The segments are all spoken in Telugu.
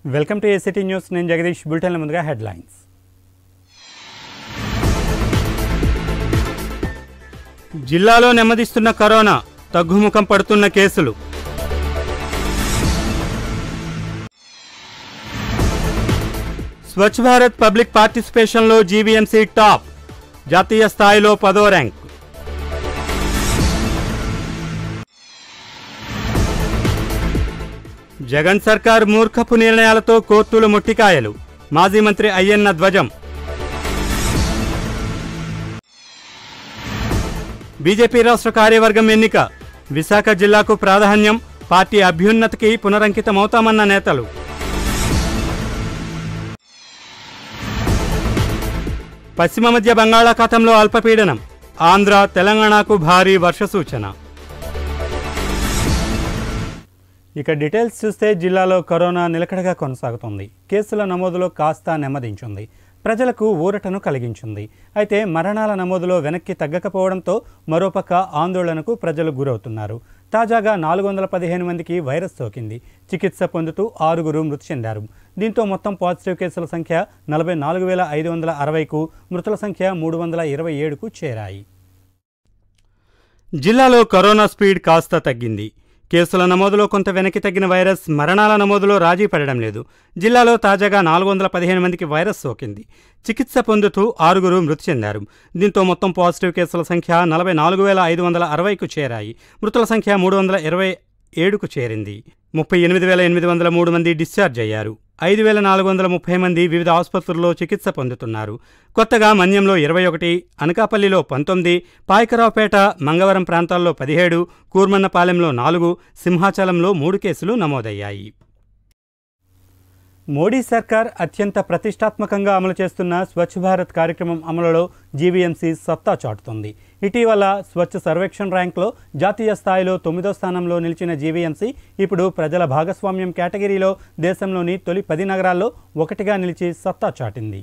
వెల్కమ్ టు ఏసిటీ న్యూస్ నేను జగదీష్ బులెటిన్ల ముందుగా హెడ్లైన్స్ జిల్లాలో నెమ్మదిస్తున్న కరోనా తగ్గుముఖం పడుతున్న కేసులు స్వచ్ఛ భారత్ పబ్లిక్ పార్టిసిపేషన్లో జీవీఎంసీ టాప్ జాతీయ స్థాయిలో పదో ర్యాంక్ జగన్ సర్కార్ మూర్ఖపు నిర్ణయాలతో కోర్టులు ముట్టికాయలు మాజీ మంత్రి అయ్యన్న ధ్వజం బీజేపీ రాష్ట్ర కార్యవర్గం ఎన్నిక విశాఖ జిల్లాకు ప్రాధాన్యం పార్టీ అభ్యున్నతికి పునరంకితమవుతామన్న నేతలు పశ్చిమ మధ్య బంగాళాఖాతంలో అల్పపీడనం ఆంధ్ర తెలంగాణకు భారీ వర్ష సూచన ఇక డీటెయిల్స్ చూస్తే జిల్లాలో కరోనా నిలకడగా కొనసాగుతుంది కేసుల నమోదులో కాస్త నెమ్మదించింది ప్రజలకు ఊరటను కలిగించింది అయితే మరణాల నమోదులో వెనక్కి తగ్గకపోవడంతో మరోపక్క ఆందోళనకు ప్రజలు గురవుతున్నారు తాజాగా నాలుగు వందల పదిహేను మందికి వైరస్ సోకింది చికిత్స పొందుతూ ఆరుగురు మృతి చెందారు దీంతో మొత్తం పాజిటివ్ కేసుల సంఖ్య నలభై నాలుగు వేల ఐదు వందల అరవైకు మృతుల సంఖ్య మూడు వందల ఇరవై ఏడుకు చేరాయి జిల్లాలో కరోనా స్పీడ్ కాస్త తగ్గింది కేసుల నమోదులో కొంత వెనక్కి తగ్గిన వైరస్ మరణాల నమోదులో రాజీ పడడం లేదు జిల్లాలో తాజాగా నాలుగు వందల పదిహేను మందికి వైరస్ సోకింది చికిత్స పొందుతూ ఆరుగురు మృతి చెందారు దీంతో మొత్తం పాజిటివ్ కేసుల సంఖ్య నలభై నాలుగు వేల ఐదు వందల అరవైకు చేరాయి మృతుల సంఖ్య మూడు వందల ఇరవై ఏడుకు చేరింది ముప్పై ఎనిమిది వేల ఎనిమిది వందల మూడు మంది డిశ్చార్జ్ అయ్యారు ఐదు వేల నాలుగు వందల ముప్పై మంది వివిధ ఆసుపత్రుల్లో చికిత్స పొందుతున్నారు కొత్తగా మన్యంలో ఇరవై ఒకటి అనకాపల్లిలో పంతొమ్మిది పాయకరావుపేట మంగవరం ప్రాంతాల్లో పదిహేడు కూర్మన్నపాలెంలో నాలుగు సింహాచలంలో మూడు కేసులు నమోదయ్యాయి మోడీ సర్కార్ అత్యంత ప్రతిష్టాత్మకంగా అమలు చేస్తున్న స్వచ్ఛ భారత్ కార్యక్రమం అమలులో జీవీఎంసీ సత్తా చాటుతోంది ఇటీవల స్వచ్ఛ సర్వేక్షణ్ ర్యాంక్లో జాతీయ స్థాయిలో తొమ్మిదో స్థానంలో నిలిచిన జీవీఎంసీ ఇప్పుడు ప్రజల భాగస్వామ్యం కేటగిరీలో దేశంలోని తొలి పది నగరాల్లో ఒకటిగా నిలిచి సత్తా చాటింది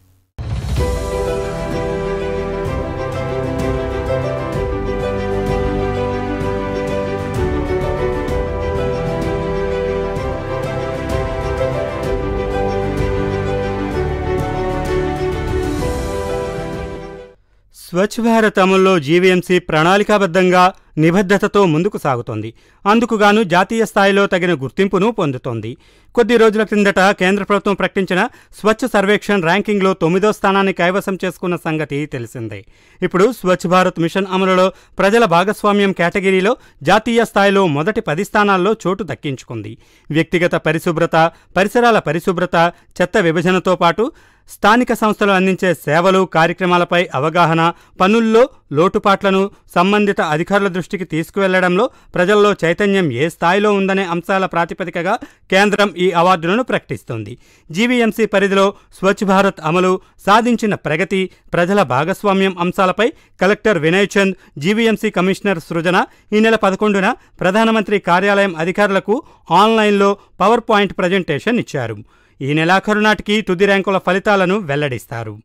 స్వచ్ఛ భారత్ అమల్లో జీవీఎంసీ ప్రణాళికాబద్ధంగా నిబద్ధతతో ముందుకు సాగుతోంది అందుకుగాను జాతీయ స్థాయిలో తగిన గుర్తింపును పొందుతోంది కొద్ది రోజుల క్రిందట కేంద్ర ప్రభుత్వం ప్రకటించిన స్వచ్ఛ సర్వేక్షణ్ ర్యాంకింగ్లో తొమ్మిదో స్థానాన్ని కైవసం చేసుకున్న సంగతి తెలిసిందే ఇప్పుడు స్వచ్ఛ భారత్ మిషన్ అమలులో ప్రజల భాగస్వామ్యం కేటగిరీలో జాతీయ స్థాయిలో మొదటి పది స్థానాల్లో చోటు దక్కించుకుంది వ్యక్తిగత పరిశుభ్రత పరిసరాల పరిశుభ్రత చెత్త విభజనతో పాటు స్థానిక సంస్థలు అందించే సేవలు కార్యక్రమాలపై అవగాహన పనుల్లో లోటుపాట్లను సంబంధిత అధికారుల దృష్టికి తీసుకువెళ్లడంలో ప్రజల్లో చైతన్యం ఏ స్థాయిలో ఉందనే అంశాల ప్రాతిపదికగా కేంద్రం ఈ అవార్డులను ప్రకటిస్తోంది జీవీఎంసీ పరిధిలో స్వచ్ఛ భారత్ అమలు సాధించిన ప్రగతి ప్రజల భాగస్వామ్యం అంశాలపై collector Vinay Chand GVMC commissioner Srujana ఈ నెల పదకొండున ప్రధానమంత్రి కార్యాలయం అధికారులకు ఆన్లైన్లో పవర్ పాయింట్ ప్రజెంటేషన్ ఇచ్చారు ఈ నెలాఖరు నాటికి తుది ర్యాంకుల ఫలితాలను వెల్లడిస్తారు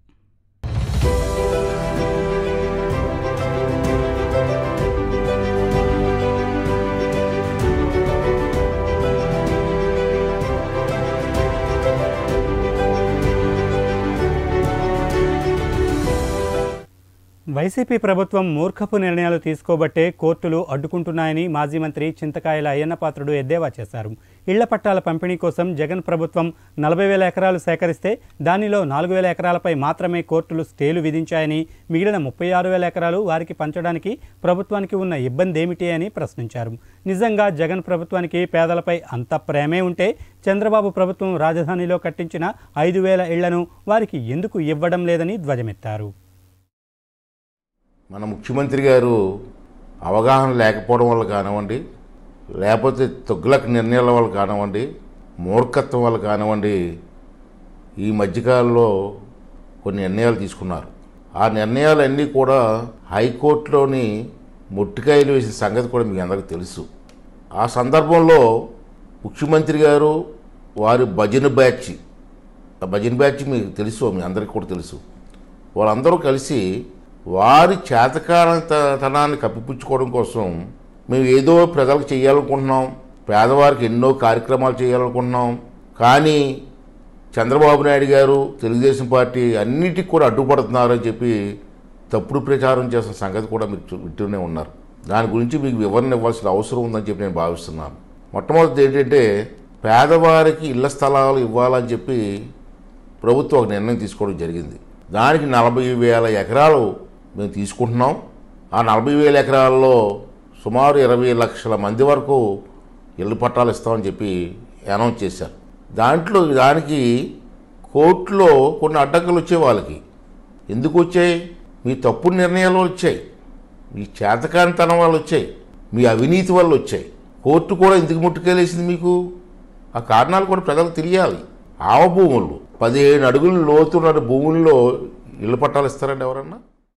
వైసీపీ ప్రభుత్వం మూర్ఖపు నిర్ణయాలు తీసుకోబట్టే కోర్టులు అడ్డుకుంటున్నాయని మాజీ మంత్రి చింతకాయల అయ్యన్నపాత్రుడు ఎద్దేవా చేశారు ఇళ్ల పట్టాల పంపిణీ కోసం జగన్ ప్రభుత్వం నలభై వేల ఎకరాలు సేకరిస్తే దానిలో నాలుగు వేల ఎకరాలపై మాత్రమే కోర్టులు స్టేలు విధించాయని మిగిలిన ముప్పై ఆరు వేల ఎకరాలు వారికి పంచడానికి ప్రభుత్వానికి ఉన్న ఇబ్బంది ఏమిటి అని ప్రశ్నించారు నిజంగా జగన్ ప్రభుత్వానికి పేదలపై అంత ప్రేమే ఉంటే చంద్రబాబు ప్రభుత్వం రాజధానిలో కట్టించిన ఐదు వేల ఇళ్లను వారికి ఎందుకు ఇవ్వడం లేదని ధ్వజమెత్తారు మన ముఖ్యమంత్రి గారు అవగాహన లేకపోవడం వల్ల కానివ్వండి లేకపోతే తొగ్గులకు నిర్ణయాల వల్ల కానివ్వండి మూర్ఖత్వం వల్ల కానివ్వండి ఈ మధ్యకాలంలో కొన్ని నిర్ణయాలు తీసుకున్నారు ఆ నిర్ణయాలన్నీ కూడా హైకోర్టులోని మొట్టికాయలు వేసిన సంగతి కూడా మీకు అందరికీ తెలుసు ఆ సందర్భంలో ముఖ్యమంత్రి గారు వారి భజన బ్యాచ్ ఆ భజన బ్యాచ్ మీకు తెలుసు మీ అందరికీ కూడా తెలుసు వాళ్ళందరూ కలిసి వారి చేతకారణతనాన్ని కప్పిపుచ్చుకోవడం కోసం మేము ఏదో ప్రజలకు చేయాలనుకుంటున్నాం పేదవారికి ఎన్నో కార్యక్రమాలు చేయాలనుకుంటున్నాం కానీ చంద్రబాబు నాయుడు గారు తెలుగుదేశం పార్టీ అన్నిటికి కూడా అడ్డుపడుతున్నారని చెప్పి తప్పుడు ప్రచారం చేసిన సంగతి కూడా మీరు చూ- వింటూనే ఉన్నారు దాని గురించి మీకు వివరణ ఇవ్వాల్సిన అవసరం ఉందని చెప్పి నేను భావిస్తున్నాను మొట్టమొదటి ఏంటంటే పేదవారికి ఇళ్ల స్థలాలు ఇవ్వాలని చెప్పి ప్రభుత్వం ఒక నిర్ణయం తీసుకోవడం జరిగింది దానికి నలభై వేల ఎకరాలు మేము తీసుకుంటున్నాం ఆ నలభై వేల ఎకరాల్లో సుమారు ఇరవై లక్షల మంది వరకు ఇళ్ళు పట్టాలు ఇస్తామని చెప్పి అనౌన్స్ చేశారు దాంట్లో దానికి కోర్టులో కొన్ని అడ్డంకులు వచ్చాయి వాళ్ళకి ఎందుకు వచ్చాయి మీ తప్పుడు నిర్ణయాలు వచ్చాయి మీ చేతకానితనం వల్ల వచ్చాయి మీ అవినీతి వల్ల వచ్చాయి కోర్టు కూడా ఎందుకు ముట్టుకెళ్ళేసింది మీకు ఆ కారణాలు కూడా ప్రజలకు తెలియాలి ఆవ భూములు పదిహేను అడుగుల లోతున్న భూముల్లో ఇళ్ళు పట్టాలు ఇస్తారండి ఎవరన్నా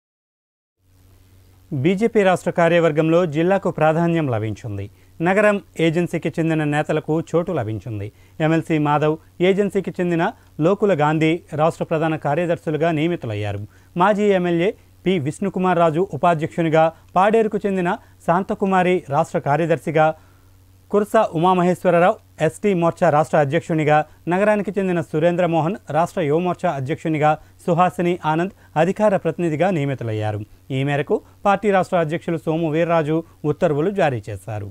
బీజేపీ రాష్ట్ర కార్యవర్గంలో జిల్లాకు ప్రాధాన్యం లభించింది నగరం ఏజెన్సీకి చెందిన నేతలకు చోటు లభించింది ఎమ్మెల్సీ మాధవ్ ఏజెన్సీకి చెందిన లోకుల గాంధీ రాష్ట్ర ప్రధాన కార్యదర్శులుగా నియమితులయ్యారు మాజీ ఎమ్మెల్యే పి విష్ణుకుమార్ రాజు ఉపాధ్యక్షునిగా పాడేరుకు చెందిన శాంతకుమారి రాష్ట్ర కార్యదర్శిగా కుర్స ఉమామహేశ్వరరావు ఎస్టీ మోర్చా రాష్ట్ర అధ్యక్షునిగా నగరానికి చెందిన సురేంద్ర మోహన్ రాష్ట్ర యువమోర్చా అధ్యక్షునిగా సుహాసిని ఆనంద్ అధికార ప్రతినిధిగా నియమితులయ్యారు ఈ మేరకు పార్టీ రాష్ట్ర అధ్యక్షులు సోము వీర్రాజు ఉత్తర్వులు జారీ చేశారు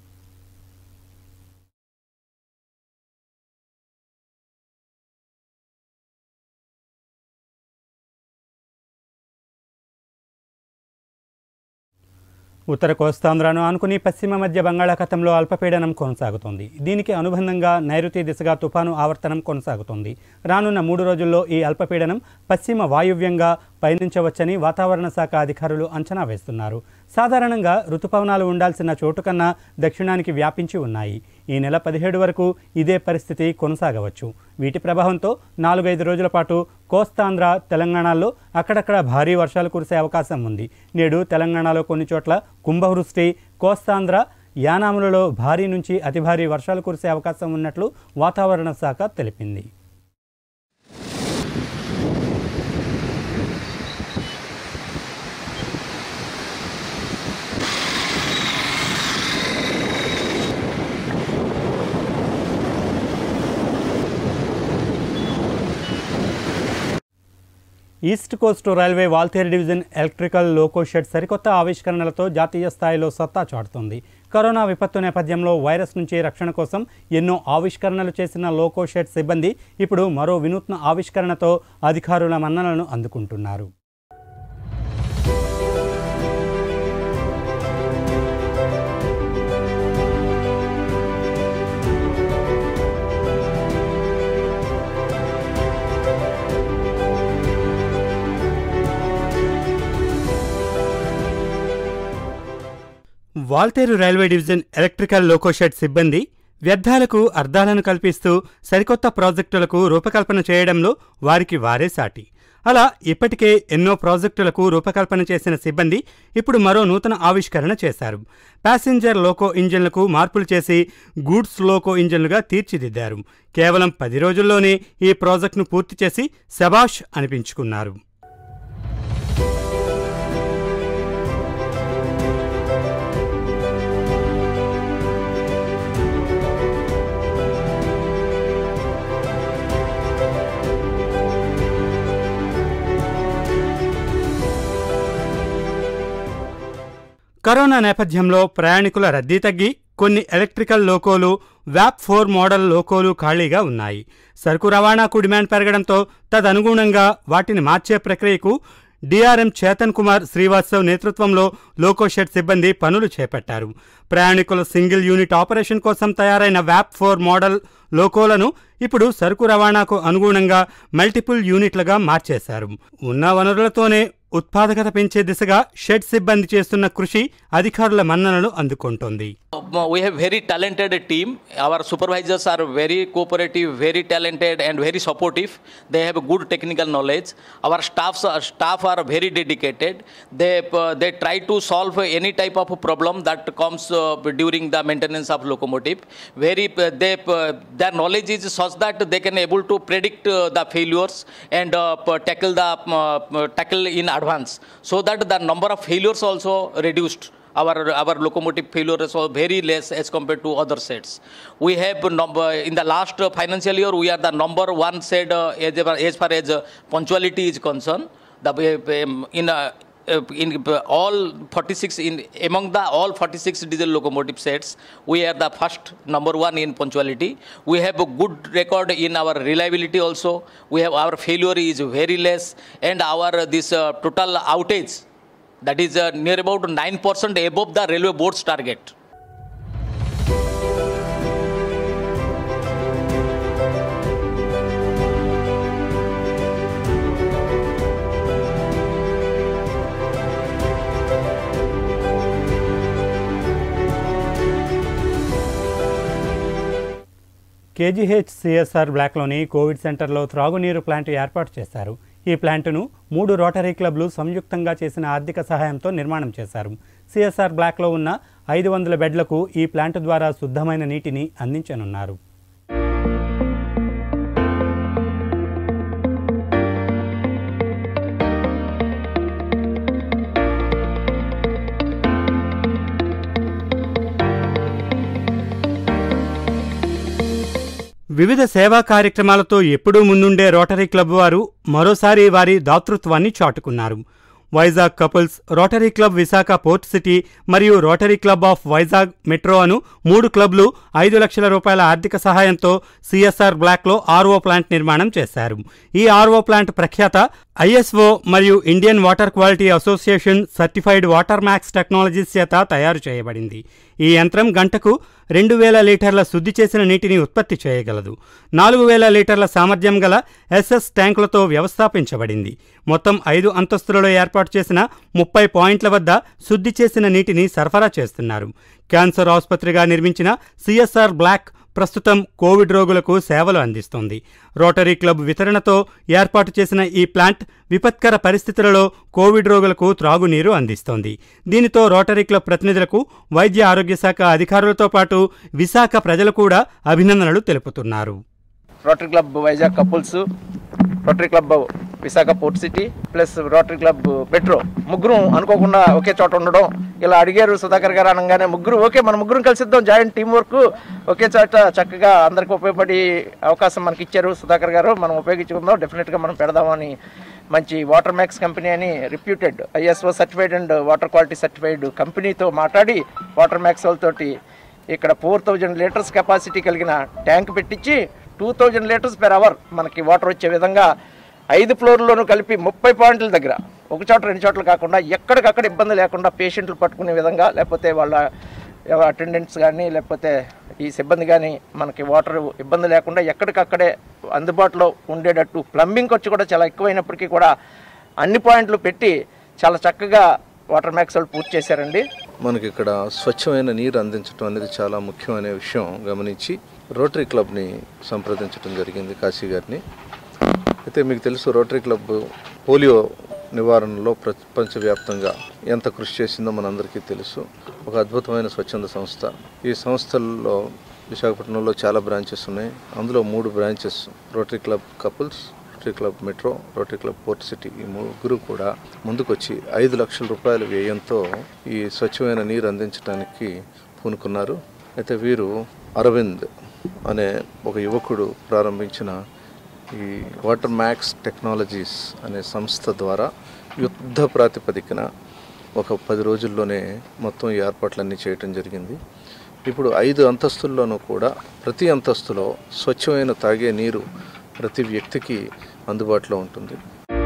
ఉత్తర కోస్తాంధ్రను ఆనుకుని పశ్చిమ మధ్య బంగాళాఖాతంలో అల్పపీడనం కొనసాగుతోంది దీనికి అనుబంధంగా నైరుతి దిశగా తుఫాను ఆవర్తనం కొనసాగుతోంది రానున్న మూడు రోజుల్లో ఈ అల్పపీడనం పశ్చిమ వాయువ్యంగా పయనించవచ్చని వాతావరణ శాఖ అధికారులు అంచనా వేస్తున్నారు సాధారణంగా రుతుపవనాలు ఉండాల్సిన చోటు కన్నా దక్షిణానికి వ్యాపించి ఉన్నాయి ఈ నెల పదిహేడు వరకు ఇదే పరిస్థితి కొనసాగవచ్చు వీటి ప్రభావంతో నాలుగైదు రోజుల పాటు కోస్తాంధ్ర తెలంగాణలో అక్కడక్కడ భారీ వర్షాలు కురిసే అవకాశం ఉంది నేడు తెలంగాణలో కొన్ని చోట్ల కుంభవృష్టి కోస్తాంధ్ర యానాములలో భారీ నుంచి అతి భారీ వర్షాలు కురిసే అవకాశం ఉన్నట్లు వాతావరణ శాఖ తెలిపింది east coast railway Waltair division electrical loco shed సరికొత్త ఆవిష్కరణలతో జాతీయ స్థాయిలో సత్తా చాటుతోంది కరోనా విపత్తు నేపథ్యంలో వైరస్ నుంచి రక్షణ కోసం ఎన్నో ఆవిష్కరణలు చేసిన లోకో షెడ్ సిబ్బంది ఇప్పుడు మరో వినూత్న ఆవిష్కరణతో అధికారుల మన్ననలను అందుకుంటున్నారు Waltair railway division electrical loco shed సిబ్బంది వ్యర్థాలకు అర్థాలను కల్పిస్తూ సరికొత్త ప్రాజెక్టులకు రూపకల్పన చేయడంలో వారికి వారే సాటి అలా ఇప్పటికే ఎన్నో ప్రాజెక్టులకు రూపకల్పన చేసిన సిబ్బంది ఇప్పుడు మరో నూతన ఆవిష్కరణ చేశారు ప్యాసింజర్ లోకో ఇంజిన్లకు మార్పులు చేసి గూడ్స్ లోకో ఇంజిన్లుగా తీర్చిదిద్దారు కేవలం పది రోజుల్లోనే ఈ ప్రాజెక్టును పూర్తి చేసి శబాష్ అనిపించుకున్నారు కరోనా నేపథ్యంలో ప్రయాణికుల రద్దీ తగ్గి కొన్ని ఎలక్ట్రికల్ లోకోలు వ్యాప్ ఫోర్ మోడల్ లోకోలు ఖాళీగా ఉన్నాయి సరుకు రవాణాకు డిమాండ్ పెరగడంతో తదనుగుణంగా వాటిని మార్చే ప్రక్రియకు డిఆర్ఎం చేతన్ కుమార్ శ్రీవాత్సవ్ నేతృత్వంలో లోకోషెడ్ సిబ్బంది పనులు చేపట్టారు ప్రయాణికుల సింగిల్ యూనిట్ ఆపరేషన్ కోసం తయారైన వ్యాప్ ఫోర్ మోడల్ లోకోలను ఇప్పుడు సరుకు రవాణాకు అనుగుణంగా మల్టిపుల్ యూనిట్లుగా మార్చేశారు ఉన్న వనరులతోనే ఉత్పాదకత పెంచే దిశగా షెడ్ సిబ్బంది చేస్తున్న కృషి అధికారుల మన్ననలు అందుకుంటోంది Uh, we have very talented team our supervisors are very cooperative very talented and very supportive they have a good technical knowledge our staffs are, staff are very dedicated they uh, they try to solve any type of problem that comes uh, during the maintenance of locomotive very uh, they uh, their knowledge is such that they can able to predict uh, the failures and uh, p- tackle the uh, tackle in advance so that the number of failures also reduced our our locomotive failure is also very less as compared to other sets. We have number in the last uh, financial year we are the number one set uh, as, far- as far as uh, punctuality is concerned. The um, in uh, uh, in uh, all 46 in among the all 46 diesel locomotive sets we are the first number one in punctuality we have a good record in our reliability also we have our failure is very less and our uh, this uh, total outage that is uh, near about 9% above the railway board's target KGH CSR బ్లాక్లోని కోవిడ్ సెంటర్లో త్రాగునీరు ప్లాంట్ ఏర్పాటు చేశారు ఈ ప్లాంటును మూడు రోటరీ క్లబ్లు సంయుక్తంగా చేసిన ఆర్థిక సహాయంతో నిర్మాణం చేశారు సిఎస్ఆర్ బ్లాక్లో ఉన్న ఐదు వందల బెడ్లకు ఈ ప్లాంట్ ద్వారా శుద్ధమైన నీటిని అందించనున్నారు వివిధ సేవా కార్యక్రమాలతో ఎప్పుడూ ముందుండే రోటరీ క్లబ్ వారు మరోసారి వారి దాతృత్వాన్ని చాటుకున్నారు Vizag couples rotary club Visakha port city మరియు rotary club of Vizag metro అను మూడు క్లబ్లు ఐదు లక్షల రూపాయల ఆర్థిక సహాయంతో సిఎస్ఆర్ బ్లాక్లో ఆర్ఓ ప్లాంట్ నిర్మాణం చేశారు ఈ ఆర్ఓ ప్లాంట్ ప్రఖ్యాత ఐఎస్ఓ మరియు Indian water quality association certified water max technologies చేత తయారు చేయబడింది ఈ యంత్రం గంటకు రెండు వేల లీటర్ల శుద్ధి చేసిన నీటిని ఉత్పత్తి చేయగలదు నాలుగు వేల లీటర్ల సామర్థ్యం గల ఎస్ఎస్ ట్యాంకులతో వ్యవస్థాపించబడింది మొత్తం ఐదు అంతస్తులలో ఏర్పాటు చేసిన ముప్పై పాయింట్ల వద్ద శుద్ధి చేసిన నీటిని సరఫరా చేస్తున్నారు క్యాన్సర్ ఆసుపత్రిగా నిర్మించిన సిఎస్ఆర్ బ్లాక్ ప్రస్తుతం కోవిడ్ రోగులకు సేవలు అందిస్తోంది రోటరీ క్లబ్ వితరణతో ఏర్పాటు చేసిన ఈ ప్లాంట్ విపత్కర పరిస్థితులలో కోవిడ్ రోగులకు త్రాగునీరు అందిస్తోంది దీనితో రోటరీ క్లబ్ ప్రతినిధులకు వైద్య ఆరోగ్య శాఖ అధికారులతో పాటు విశాఖ ప్రజలు కూడా అభినందనలు తెలుపుతున్నారు rotary club Vizag couples rotary club Visakha port city plus rotary club metro ముగ్గురు అనుకోకుండా ఒకే చోట ఉండడం ఇలా అడిగారు సుధాకర్ గారు అనగానే ముగ్గురు ఓకే మన ముగ్గురు కలిసిద్దాం జాయింట్ టీం వర్క్ ఒకే చోట చక్కగా అందరికి ఉపయోగపడి అవకాశం మనకి ఇచ్చారు సుధాకర్ గారు మనం ఉపయోగించుకుందాం డెఫినెట్గా మనం పెడదామని మంచి వాటర్ మ్యాక్స్ కంపెనీ అని reputed ISO certified and water quality certified కంపెనీతో మాట్లాడి వాటర్ మ్యాక్స్ వాళ్ళతోటి ఇక్కడ ఫోర్ థౌజండ్ లీటర్స్ కెపాసిటీ కలిగిన ట్యాంక్ పెట్టించి two thousand litres per hour మనకి వాటర్ వచ్చే విధంగా ఐదు ఫ్లోర్లోనూ కలిపి ముప్పై పాయింట్ల దగ్గర ఒక చోట రెండు చోట్ల కాకుండా ఎక్కడికక్కడ ఇబ్బంది లేకుండా పేషెంట్లు పట్టుకునే విధంగా లేకపోతే వాళ్ళ అటెండెంట్స్ కానీ లేకపోతే ఈ సిబ్బంది కానీ మనకి వాటర్ ఇబ్బంది లేకుండా ఎక్కడికక్కడే అందుబాటులో ఉండేటట్టు ప్లంబింగ్ ఖర్చు కూడా చాలా ఎక్కువైనప్పటికీ కూడా అన్ని పాయింట్లు పెట్టి చాలా చక్కగా వాటర్ మ్యాక్స్ వాళ్ళు పూర్తి చేశారండి మనకి ఇక్కడ స్వచ్ఛమైన నీరు అందించడం అనేది చాలా ముఖ్యమైన విషయం గమనించి రోటరీ క్లబ్ని సంప్రదించడం జరిగింది కాశీ గారిని అయితే మీకు తెలుసు రోటరీ క్లబ్ పోలియో నివారణలో ప్రపంచవ్యాప్తంగా ఎంత కృషి చేసిందో మనందరికీ తెలుసు ఒక అద్భుతమైన స్వచ్ఛంద సంస్థ ఈ సంస్థల్లో విశాఖపట్నంలో చాలా బ్రాంచెస్ ఉన్నాయి అందులో మూడు branches rotary club couples rotary club metro rotary club port city ఈ ముగ్గురు కూడా ముందుకొచ్చి ఐదు లక్షల రూపాయల వ్యయంతో ఈ స్వచ్ఛమైన నీరు అందించడానికి పూనుకున్నారు అయితే వీరు అరవింద్ అనే ఒక యువకుడు ప్రారంభించిన ఈ వాటర్ మ్యాక్స్ టెక్నాలజీస్ అనే సంస్థ ద్వారా యుద్ధ ప్రాతిపదికన ఒక పది రోజుల్లోనే మొత్తం ఈ ఏర్పాట్లన్నీ చేయటం జరిగింది ఇప్పుడు ఐదు అంతస్తుల్లోనూ కూడా ప్రతి అంతస్తులో స్వచ్ఛమైన తాగే నీరు ప్రతి వ్యక్తికి అందుబాటులో ఉంటుంది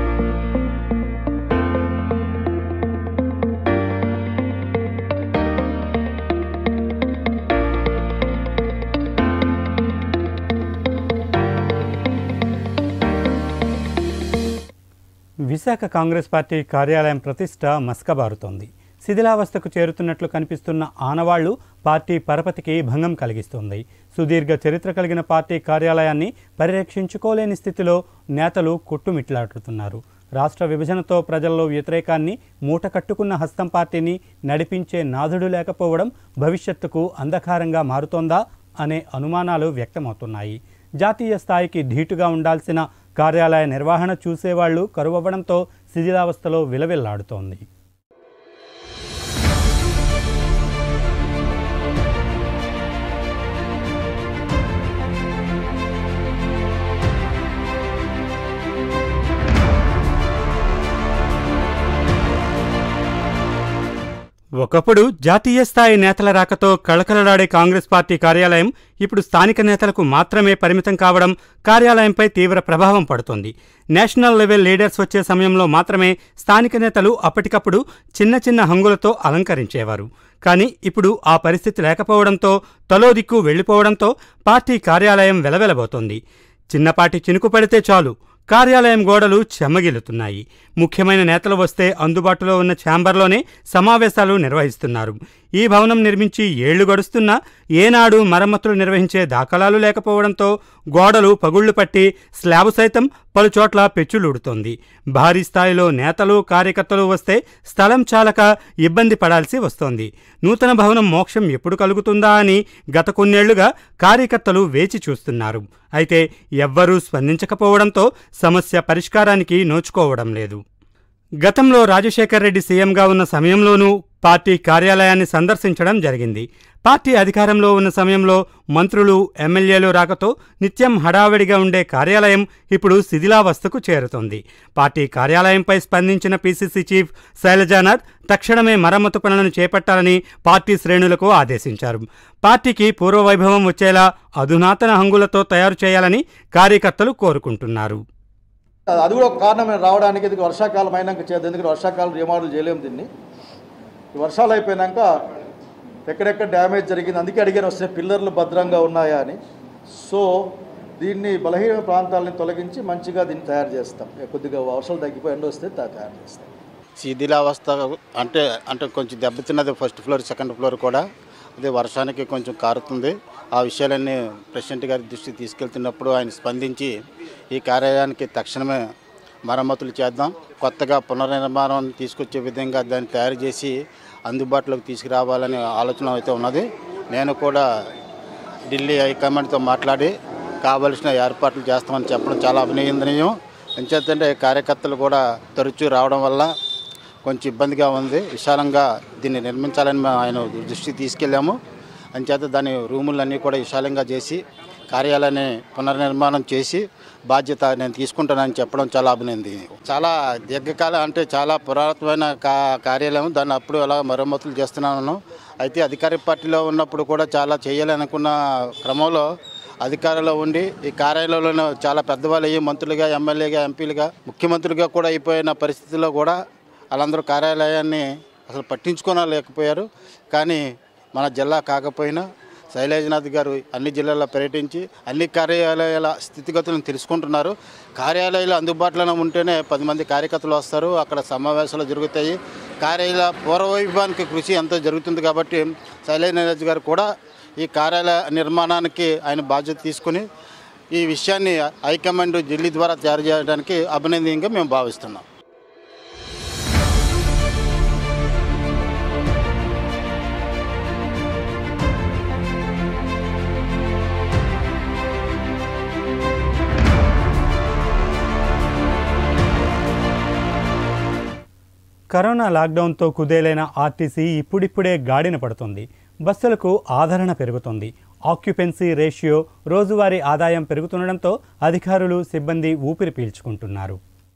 విశాఖ కాంగ్రెస్ పార్టీ కార్యాలయం ప్రతిష్ట మస్కబారుతోంది శిథిలావస్థకు చేరుతున్నట్లు కనిపిస్తున్న ఆనవాళ్లు పార్టీ పరపతికి భంగం కలిగిస్తుంది సుదీర్ఘ చరిత్ర కలిగిన పార్టీ కార్యాలయాన్ని పరిరక్షించుకోలేని స్థితిలో నేతలు కొట్టుమిట్లాడుతున్నారు రాష్ట్ర విభజనతో ప్రజల్లో వ్యతిరేకాన్ని మూటకట్టుకున్న హస్తం పార్టీని నడిపించే నాథుడు లేకపోవడం భవిష్యత్తుకు అంధకారంగా మారుతోందా అనే అనుమానాలు వ్యక్తమవుతున్నాయి జాతీయ స్థాయికి ధీటుగా ఉండాల్సిన కార్యాలయ నిర్వహణ చూసేవాళ్లు కరువవ్వడంతో శిథిలావస్థలో విలవిల్లాడుతోంది ఒకప్పుడు జాతీయ స్థాయి నేతల రాకతో కళకళలాడే కాంగ్రెస్ పార్టీ కార్యాలయం ఇప్పుడు స్థానిక నేతలకు మాత్రమే పరిమితం కావడం కార్యాలయంపై తీవ్ర ప్రభావం పడుతోంది నేషనల్ లెవెల్ లీడర్స్ వచ్చే సమయంలో మాత్రమే స్థానిక నేతలు అప్పటికప్పుడు చిన్న చిన్న హంగులతో అలంకరించేవారు కానీ ఇప్పుడు ఆ పరిస్థితి లేకపోవడంతో తలో దిక్కు వెళ్లిపోవడంతో పార్టీ కార్యాలయం వెలవెలబోతోంది చిన్నపాటి చినుకు పడితే చాలు కార్యాలయం గోడలు చెమ్మగిలుతున్నాయి ముఖ్యమైన నేతలు వస్తే అందుబాటులో ఉన్న ఛాంబర్లోనే సమావేశాలు నిర్వహిస్తున్నారు ఈ భవనం నిర్మించి ఏళ్లు గడుస్తున్నా ఏనాడు మరమ్మతులు నిర్వహించే దాఖలాలు లేకపోవడంతో గోడలు పగుళ్లు పట్టి స్లాబ్ సైతం పలుచోట్ల పెచ్చులుడుతోంది భారీ స్థాయిలో నేతలు కార్యకర్తలు వస్తే స్థలం చాలక ఇబ్బంది పడాల్సి వస్తోంది నూతన భవనం మోక్షం ఎప్పుడు కలుగుతుందా అని గత కొన్నేళ్లుగా కార్యకర్తలు వేచి చూస్తున్నారు అయితే ఎవ్వరూ స్పందించకపోవడంతో సమస్య పరిష్కారానికి నోచుకోవడం లేదు గతంలో రాజశేఖర్ రెడ్డి సీఎంగా ఉన్న సమయంలోనూ పార్టీ కార్యాలయాన్ని సందర్శించడం జరిగింది పార్టీ అధికారంలో ఉన్న సమయంలో మంత్రులు ఎమ్మెల్యేలు రాకతో నిత్యం హడావిడిగా ఉండే కార్యాలయం ఇప్పుడు శిథిలావస్థకు చేరుతోంది పార్టీ కార్యాలయంపై స్పందించిన పీసీసీ చీఫ్ శైలజానాథ్ తక్షణమే మరమ్మతు పనులను చేపట్టాలని పార్టీ శ్రేణులకు ఆదేశించారు పార్టీకి పూర్వవైభవం వచ్చేలా అధునాతన హంగులతో తయారు చేయాలని కార్యకర్తలు కోరుకుంటున్నారు అది కూడా ఒక కారణమే రావడానికి ఇది వర్షాకాలం అయినాక చేద్దాం ఎందుకంటే వర్షాకాలం రిమాడల్ చేయలేము దీన్ని ఈ వర్షాలు అయిపోయినాక ఎక్కడెక్కడ డ్యామేజ్ జరిగింది అందుకే అడిగాను వస్తే పిల్లర్లు భద్రంగా ఉన్నాయా అని సో దీన్ని బలహీన ప్రాంతాలని తొలగించి మంచిగా దీన్ని తయారు చేస్తాం కొద్దిగా వర్షాలు తగ్గిపోయి ఎండ వస్తే తా- తయారు చేస్తాం శిథిలావస్థ అంటే అంటే కొంచెం దెబ్బతిన్నది ఫస్ట్ ఫ్లోర్ సెకండ్ ఫ్లోర్ కూడా అదే వర్షానికి కొంచెం కారుతుంది ఆ విషయాలన్నీ ప్రెసిడెంట్ గారి దృష్టికి తీసుకెళ్తున్నప్పుడు ఆయన స్పందించి ఈ కార్యాలయానికి తక్షణమే మరమ్మతులు చేద్దాం కొత్తగా పునర్నిర్మాణం తీసుకొచ్చే విధంగా దాన్ని తయారు చేసి అందుబాటులోకి తీసుకురావాలనే ఆలోచన అయితే ఉన్నది నేను కూడా ఢిల్లీ హైకమాండ్తో మాట్లాడి కావలసిన ఏర్పాట్లు చేస్తామని చెప్పడం చాలా అభినందనీయం ఎంచేతంటే కార్యకర్తలు కూడా తరచూ రావడం వల్ల కొంచెం ఇబ్బందిగా ఉంది విశాలంగా దీన్ని నిర్మించాలని మేము ఆయన దృష్టికి తీసుకెళ్ళాము అంచేత దాని రూములన్నీ కూడా విశాలంగా చేసి కార్యాలయాన్ని పునర్నిర్మాణం చేసి బాధ్యత నేను తీసుకుంటానని చెప్పడం చాలా అభినందనీయం చాలా దీర్ఘకాలం అంటే చాలా పురాతనమైన కా కార్యాలయం దాన్ని అప్పుడు అలా మరమ్మతులు చేస్తున్నాను అయితే అధికార పార్టీలో ఉన్నప్పుడు కూడా చాలా చేయాలనుకున్న క్రమంలో అధికారంలో ఉండి ఈ కార్యాలయంలో చాలా పెద్దవాళ్ళు అయ్యి మంత్రులుగా ఎమ్మెల్యేగా ఎంపీలుగా ముఖ్యమంత్రులుగా కూడా అయిపోయిన పరిస్థితుల్లో కూడా వాళ్ళందరూ కార్యాలయాన్ని అసలు పట్టించుకోలేకపోయారు కానీ మన జిల్లా కాకపోయినా శైలేజనాథ్ గారు అన్ని జిల్లాల్లో పర్యటించి అన్ని కార్యాలయాల స్థితిగతులను తెలుసుకుంటున్నారు కార్యాలయాలు అందుబాటులో ఉంటేనే పది మంది కార్యకర్తలు వస్తారు అక్కడ సమావేశాలు జరుగుతాయి కార్యాలయ పూర్వవైభవానికి కృషి ఎంతో జరుగుతుంది కాబట్టి శైలేజనాథ్ గారు కూడా ఈ కార్యాలయ నిర్మాణానికి ఆయన బాధ్యత తీసుకుని ఈ విషయాన్ని హైకమాండ్ ఢిల్లీ ద్వారా తయారు చేయడానికి అభినందనీయంగా మేము భావిస్తున్నాం కరోనా లాక్డౌన్తో కుదేలైన ఆర్టీసీ ఇప్పుడిప్పుడే గాడిన పడుతుంది బస్సులకు ఆదరణ పెరుగుతుంది ఆక్యుపెన్సీ రేషియో రోజువారీ ఆదాయం పెరుగుతుండడంతో అధికారులు సిబ్బంది ఊపిరి పీల్చుకుంటున్నారు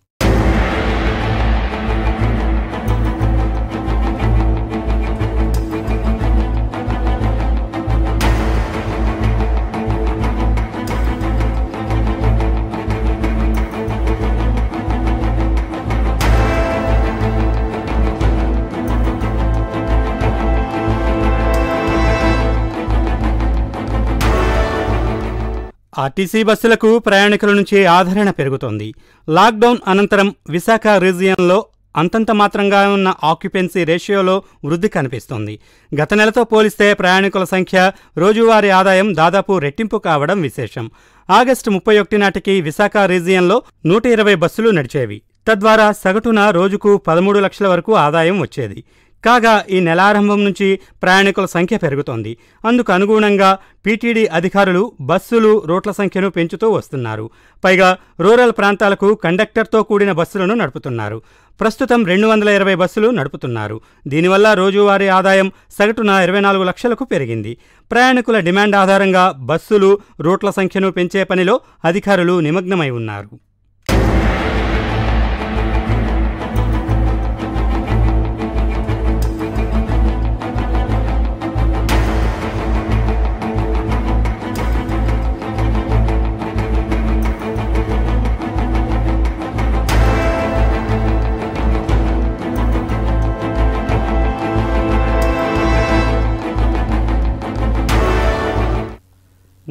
ఆర్టీసీ బస్సులకు ప్రయాణికుల నుంచి ఆదరణ పెరుగుతోంది లాక్డౌన్ అనంతరం విశాఖ రీజియన్లో అంతంత మాత్రంగా ఉన్న ఆక్యుపెన్సీ రేషియోలో వృద్ధి కనిపిస్తోంది గత నెలతో పోలిస్తే ప్రయాణికుల సంఖ్య రోజువారీ ఆదాయం దాదాపు రెట్టింపు కావడం విశేషం ఆగస్టు ముప్పై ఒకటి నాటికి విశాఖ రీజియన్లో నూట ఇరవై బస్సులు నడిచేవి తద్వారా సగటున రోజుకు పదమూడు లక్షల వరకు ఆదాయం వచ్చేది కాగా ఈ నెలారంభం నుంచి ప్రయాణికుల సంఖ్య పెరుగుతోంది అందుకు అనుగుణంగా పీటీడీ అధికారులు బస్సులు రూట్ల సంఖ్యను పెంచుతూ వస్తున్నారు పైగా రూరల్ ప్రాంతాలకు కండక్టర్తో కూడిన బస్సులను నడుపుతున్నారు ప్రస్తుతం రెండు వందల ఇరవై బస్సులు నడుపుతున్నారు దీనివల్ల రోజువారీ ఆదాయం సగటున ఇరవై నాలుగు లక్షలకు పెరిగింది ప్రయాణికుల డిమాండ్ ఆధారంగా బస్సులు రూట్ల సంఖ్యను పెంచే పనిలో అధికారులు నిమగ్నమై ఉన్నారు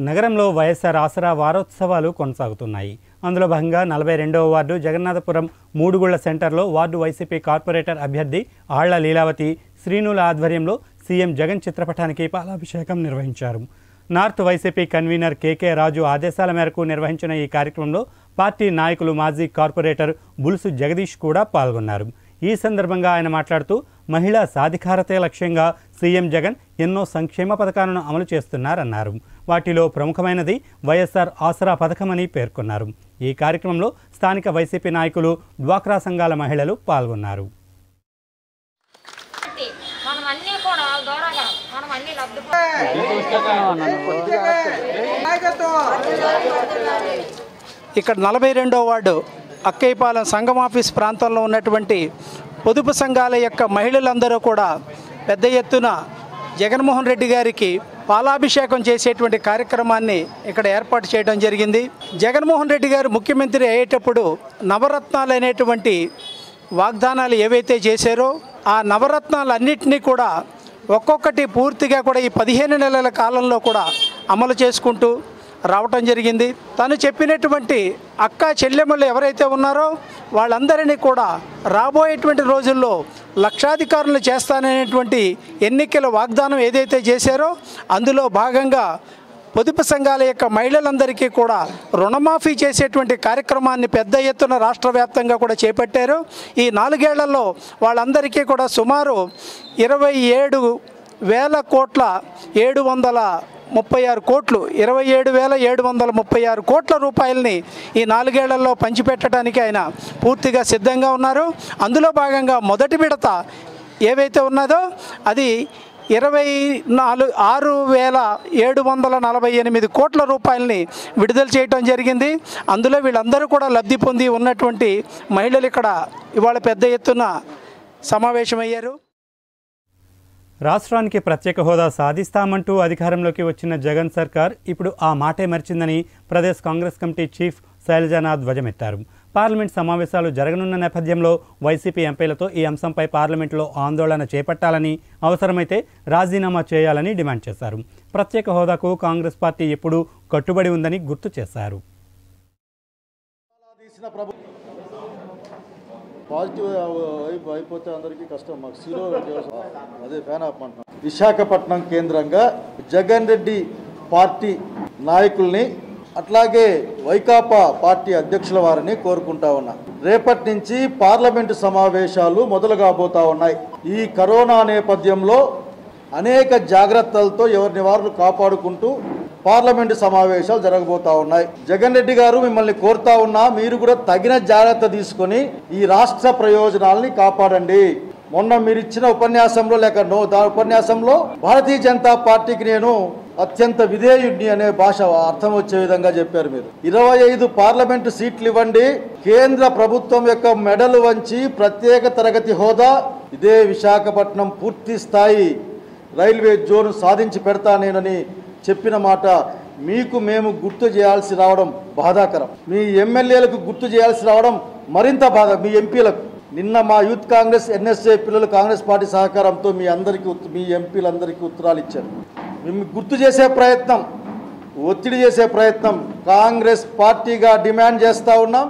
నగరంలో వైఎస్ఆర్ ఆసరా వారోత్సవాలు కొనసాగుతున్నాయి అందులో భాగంగా నలభై రెండవ వార్డు జగన్నాథపురం మూడుగుళ్ల సెంటర్లో వార్డు వైసీపీ కార్పొరేటర్ అభ్యర్థి ఆళ్ల లీలావతి శ్రీనుల ఆధ్వర్యంలో సీఎం జగన్ చిత్రపటానికి పాలాభిషేకం నిర్వహించారు north YCP convener KK Raju ఆదేశాల మేరకు నిర్వహించిన ఈ కార్యక్రమంలో పార్టీ నాయకులు మాజీ కార్పొరేటర్ బులుసు జగదీష్ కూడా పాల్గొన్నారు ఈ సందర్భంగా ఆయన మాట్లాడుతూ మహిళా సాధికారతే లక్ష్యంగా సీఎం జగన్ ఎన్నో సంక్షేమ పథకాలను అమలు చేస్తున్నారన్నారు వాటిలో ప్రముఖమైనది వైఎస్ఆర్ ఆసరా పథకమని పేర్కొన్నారు ఈ కార్యక్రమంలో స్థానిక వైసీపీ నాయకులు డ్వాక్రా సంఘాల మహిళలు పాల్గొన్నారు మనం అన్ని కూడా దూరంగా మనం అన్ని లబ్ధి ఇక్కడ నలభై రెండో వార్డు అక్కయ్యపాలెం సంఘం ఆఫీస్ ప్రాంతంలో ఉన్నటువంటి పొదుపు సంఘాల యొక్క మహిళలందరూ కూడా పెద్ద ఎత్తున జగన్మోహన్ రెడ్డి గారికి పాలాభిషేకం చేసేటువంటి కార్యక్రమాన్ని ఇక్కడ ఏర్పాటు చేయడం జరిగింది జగన్మోహన్ రెడ్డి గారు ముఖ్యమంత్రి అయ్యేటప్పుడు నవరత్నాలు అనేటువంటి వాగ్దానాలు ఏవైతే చేశారో ఆ నవరత్నాలన్నింటినీ కూడా ఒక్కొక్కటి పూర్తిగా కూడా ఈ పదిహేను నెలల కాలంలో కూడా అమలు చేసుకుంటూ రావటం జరిగింది తను చెప్పినటువంటి అక్క చెల్లెమ్మలు ఎవరైతే ఉన్నారో వాళ్ళందరినీ కూడా రాబోయేటువంటి రోజుల్లో లక్షాధికారులు చేస్తాననేటువంటి ఎన్నికల వాగ్దానం ఏదైతే చేశారో అందులో భాగంగా పొదుపు సంఘాల యొక్క మహిళలందరికీ కూడా రుణమాఫీ చేసేటువంటి కార్యక్రమాన్ని పెద్ద ఎత్తున రాష్ట్ర వ్యాప్తంగా కూడా చేపట్టారు ఈ నాలుగేళ్లలో వాళ్ళందరికీ కూడా సుమారు ఇరవై ఏడు వేల కోట్ల ఏడు వందల ముప్పై ఆరు కోట్లు ఇరవై ఏడు వేల ఏడు వందల ముప్పై ఆరు కోట్ల రూపాయలని ఈ నాలుగేళ్లలో పంచిపెట్టడానికి ఆయన పూర్తిగా సిద్ధంగా ఉన్నారు అందులో భాగంగా మొదటి విడత ఏవైతే ఉన్నదో అది ఇరవై నాలుగు ఆరు వేల ఏడు వందల నలభై ఎనిమిది కోట్ల రూపాయలని విడుదల చేయటం జరిగింది అందులో వీళ్ళందరూ కూడా లబ్ధి పొంది ఉన్నటువంటి మహిళలు ఇక్కడ ఇవాళ పెద్ద ఎత్తున సమావేశమయ్యారు రాష్ట్రానికి ప్రత్యేక హోదా సాధిస్తామంటూ అధికారంలోకి వచ్చిన జగన్ సర్కార్ ఇప్పుడు ఆ మాటే మర్చిందని Pradesh Congress committee chief Sailajanath ధ్వజమెత్తారు పార్లమెంట్ సమావేశాలు జరగనున్న నేపథ్యంలో వైసీపీ ఎంపీలతో ఈ అంశంపై పార్లమెంట్లో ఆందోళన చేపట్టాలని అవసరమైతే రాజీనామా చేయాలని డిమాండ్ చేశారు ప్రత్యేక హోదాకు కాంగ్రెస్ పార్టీ ఎప్పుడూ కట్టుబడి ఉందని గుర్తు చేశారు తీసిన ప్రభు పాజిటివ్ వైపు అయిపోతే అందరికీ కష్టం మాకు సీరో అదే ఫ్యాన్ ఆఫ్ అంటున్నాం విశాఖపట్నం కేంద్రంగా జగన్ రెడ్డి పార్టీ నాయకుల్ని అట్లాగే వైకాపా పార్టీ అధ్యక్షుల వారిని కోరుకుంటా ఉన్నా రేపటి నుంచి పార్లమెంటు సమావేశాలు మొదలు కాబోతా ఉన్నాయి ఈ కరోనా నేపథ్యంలో అనేక జాగ్రత్తలతో ఎవరిని వారు కాపాడుకుంటూ పార్లమెంటు సమావేశాలు జరగబోతా ఉన్నాయి జగన్ రెడ్డి గారు మిమ్మల్ని కోరుతా ఉన్నా మీరు కూడా తగిన జాగ్రత్త తీసుకొని ఈ రాష్ట్ర ప్రయోజనాల్ని కాపాడండి మొన్న మీరు ఇచ్చిన ఉపన్యాసంలో లేక నో దా ఉపన్యాసంలో భారతీయ జనతా పార్టీకి నేను అత్యంత విధేయుడిని అనే భాష అర్థం వచ్చే విధంగా చెప్పారు మీరు ఇరవై ఐదు పార్లమెంటు సీట్లు ఇవ్వండి కేంద్ర ప్రభుత్వం యొక్క మెడలు వంచి ప్రత్యేక తరగతి హోదా ఇదే విశాఖపట్నం పూర్తి స్థాయి రైల్వే జోన్ సాధించి పెడతా నేనని చెప్పిన మాట మీకు మేము గుర్తు చేయాల్సి రావడం బాధాకరం మీ ఎమ్మెల్యేలకు గుర్తు చేయాల్సి రావడం మరింత బాధ మీ ఎంపీలకు నిన్న మా యూత్ కాంగ్రెస్ ఎన్ఎస్ఏ పిల్లలు కాంగ్రెస్ పార్టీ సహకారంతో మీ అందరికీ ఉత్- మీ ఎంపీలందరికీ ఉత్తరాలు ఇచ్చారు మేము గుర్తు చేసే ప్రయత్నం ఒత్తిడి చేసే ప్రయత్నం కాంగ్రెస్ పార్టీగా డిమాండ్ చేస్తూ ఉన్నాం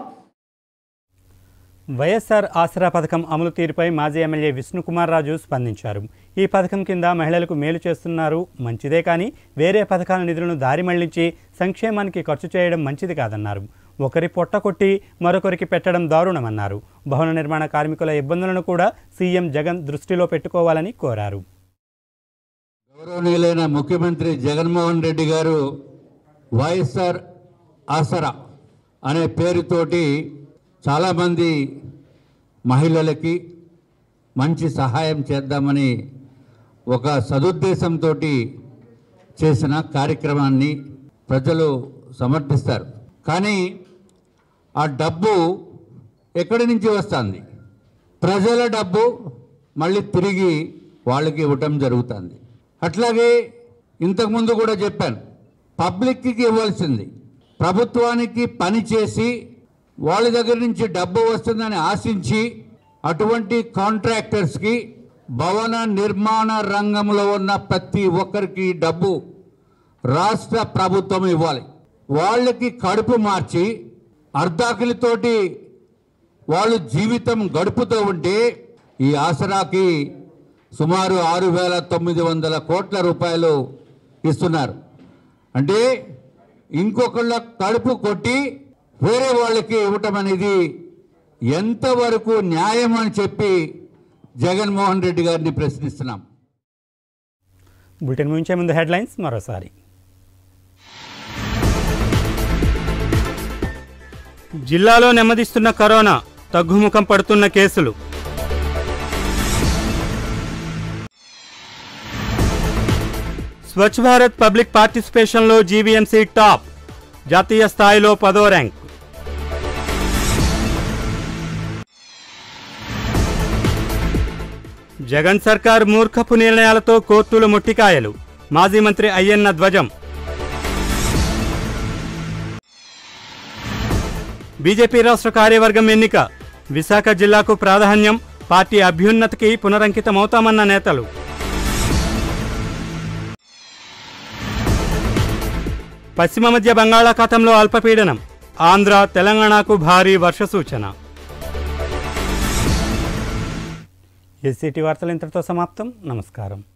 వైఎస్ఆర్ ఆసరా పథకం అమలు తీరుపై మాజీ ఎమ్మెల్యే విష్ణుకుమార్ రాజు స్పందించారు ఈ పథకం కింద మహిళలకు మేలు చేస్తున్నారు మంచిదే కానీ వేరే పథకాల నిధులను దారి మళ్లించి సంక్షేమానికి ఖర్చు చేయడం మంచిది కాదన్నారు ఒకరి పొట్ట కొట్టి మరొకరికి పెట్టడం దారుణమన్నారు భవన నిర్మాణ కార్మికుల ఇబ్బందులను కూడా సీఎం జగన్ దృష్టిలో పెట్టుకోవాలని కోరారు గౌరవనీయులైన ముఖ్యమంత్రి జగన్మోహన్ రెడ్డి గారు వైఎస్ఆర్ ఆసరా అనే పేరుతోటి చాలామంది మహిళలకి మంచి సహాయం చేద్దామని ఒక సదుద్దేశంతో చేసిన కార్యక్రమాన్ని ప్రజలు సమర్థిస్తారు కానీ ఆ డబ్బు ఎక్కడి నుంచి వస్తుంది ప్రజల డబ్బు మళ్ళీ తిరిగి వాళ్ళకి ఇవ్వటం జరుగుతుంది అట్లాగే ఇంతకుముందు కూడా చెప్పాను పబ్లిక్కి ఇవ్వాల్సింది ప్రభుత్వానికి పని చేసి వాళ్ళ దగ్గర నుంచి డబ్బు వస్తుందని ఆశించి అటువంటి కాంట్రాక్టర్స్కి భవన నిర్మాణ రంగంలో ఉన్న ప్రతి ఒక్కరికి డబ్బు రాష్ట్ర ప్రభుత్వం ఇవ్వాలి వాళ్ళకి కడుపు మార్చి అర్ధాకిలితోటి వాళ్ళు జీవితం గడుపుతూ ఉంటే ఈ ఆసరాకి సుమారు ఆరు వేల తొమ్మిది వందల కోట్ల రూపాయలు ఇస్తున్నారు అంటే ఇంకొకళ్ళ కడుపు కొట్టి వేరే వాళ్ళకి ఇవ్వటం అనేది ఎంతవరకు న్యాయం అని చెప్పి జగన్మోహన్ రెడ్డి గారిని ప్రశ్నిస్తున్నాం బులెటిన్ ముంచే ముందు హెడ్లైన్స్ మరోసారి జిల్లాలో నెమ్మదిస్తున్న కరోనా తగ్గుముఖం పడుతున్న కేసులు స్వచ్ఛ భారత్ పబ్లిక్ పార్టిసిపేషన్లో జీవీఎంసీ టాప్ జాతీయ స్థాయిలో పదో ర్యాంక్ జగన్ సర్కార్ మూర్ఖపు నిర్ణయాలతో కోర్టులు ముట్టికాయలు మాజీ మంత్రి అయ్యన్న ధ్వజం బీజేపీ రాష్ట్ర కార్యవర్గం ఎన్నిక విశాఖ జిల్లాకు ప్రాధాన్యం పార్టీ అభ్యున్నతికి పునరంకితమవుతామన్న నేతలు పశ్చిమ మధ్య బంగాళాఖాతంలో అల్పపీడనం ఆంధ్ర తెలంగాణకు భారీ వర్ష సూచన ఎస్సిటి వార్తలు ఇంతటితో సమాప్తం నమస్కారం